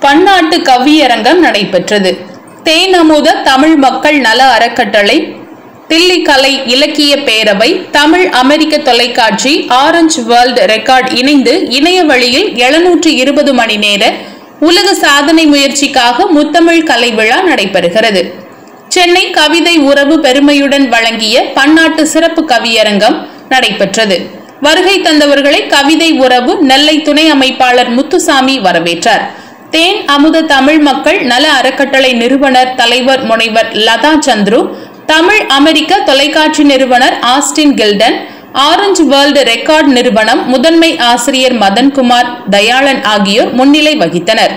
பன்னாட்டு கவியரங்கம் நடைபெற்றது தேனமுத தமிழ் மக்கள் நல அறக்கட்டளை தில்லி கலை இலக்கிய பேரவை தமிழ் அமெரிக்க தொலைக்காட்சி ஆரஞ்சு வேர்ல்ட் ரெக்கார்ட் இணைந்து இணைய வழியில் எழுநூற்று இருபது மணி நேர உலக சாதனை முயற்சிக்காக முத்தமிழ் கலை விழா நடைபெறுகிறது சென்னை கவிதை உறவு பெருமையுடன் வழங்கிய பன்னாட்டு சிறப்பு கவியரங்கம் நடைபெற்றது வருகை தந்தவர்களை கவிதை உறவு நெல்லை துணை அமைப்பாளர் முத்துசாமி வரவேற்றார் தேன் அமுத தமிழ் மக்கள் நல அறக்கட்டளை நிறுவனர் தலைவர் முனைவர் லதா சந்துரு தமிழ் அமெரிக்க தொலைக்காட்சி நிறுவனர் Austin Gilton orange world record நிறுவனம் முதன்மை ஆசிரியர் மதன்குமார் தயாளன் ஆகியோர் முன்னிலை வகித்தனர்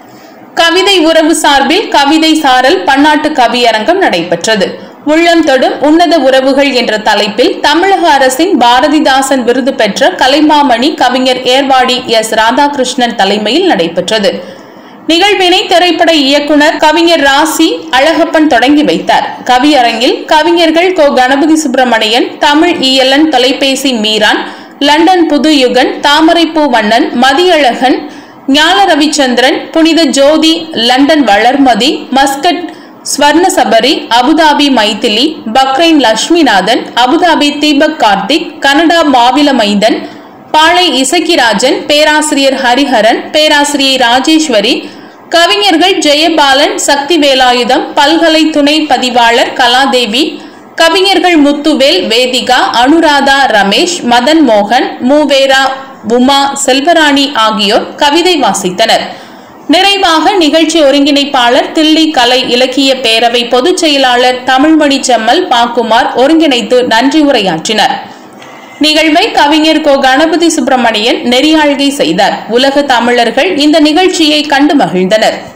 கவிதை உறவு சார்பில் கவிதை சாரல் பன்னாட்டு கவியரங்கம் நடைபெற்றது உள்ளம் தொடும் உன்னத உறவுகள் என்ற தலைப்பில் தமிழக அரசின் பாரதிதாசன் விருது பெற்ற கலைமாமணி கவிஞர் ஏர்வாடி எஸ் ராதாகிருஷ்ணன் தலைமையில் நடைபெற்றது நிகழ்வினை திரைப்பட இயக்குனர் கவிஞர் ராசி அழகப்பன் தொடங்கி வைத்தார் கவியரங்கில் கவிஞர்கள் கோ கணபதி சுப்பிரமணியன் தமிழ் இயலன் தொலைபேசி மீரான் லண்டன் புதுயுகன் தாமரைப்பூ வண்ணன் Mathiyazhagan Gnana Ravichandran Punitha Jothi London Valarmathi Muscat Swarna Sabari Abu Dhabi Maithili Bahrain Lakshminathan Abu Dhabi Deepak Karthik Canada மாவில மைந்தன் பாளை இசக்கிராஜன் பேராசிரியர் ஹரிஹரன் பேராசிரியை ராஜேஸ்வரி கவிஞர்கள் ஜெயபாலன் சக்தி வேலாயுதம் பல்கலை துணை பதிவாளர் கலாதேவி கவிஞர்கள் முத்துவேல் வேதிகா அனுராதா ரமேஷ் மதன் மோகன் மூவேரா உமா செல்வராணி ஆகியோர் கவிதை வாசித்தனர் நிறைவாக நிகழ்ச்சி ஒருங்கிணைப்பாளர் தில்லி கலை இலக்கிய பேரவை பொதுச் செயலாளர் தமிழ்மணி செம்மல் பாக்குமார் ஒருங்கிணைத்து நன்றி உரையாற்றினர் நிகழ்வை கவிஞர் கோ கணபதி சுப்பிரமணியன் நெறியாழ்கை செய்தார் உலக தமிழர்கள் இந்த நிகழ்ச்சியை கண்டு மகிழ்ந்தனர்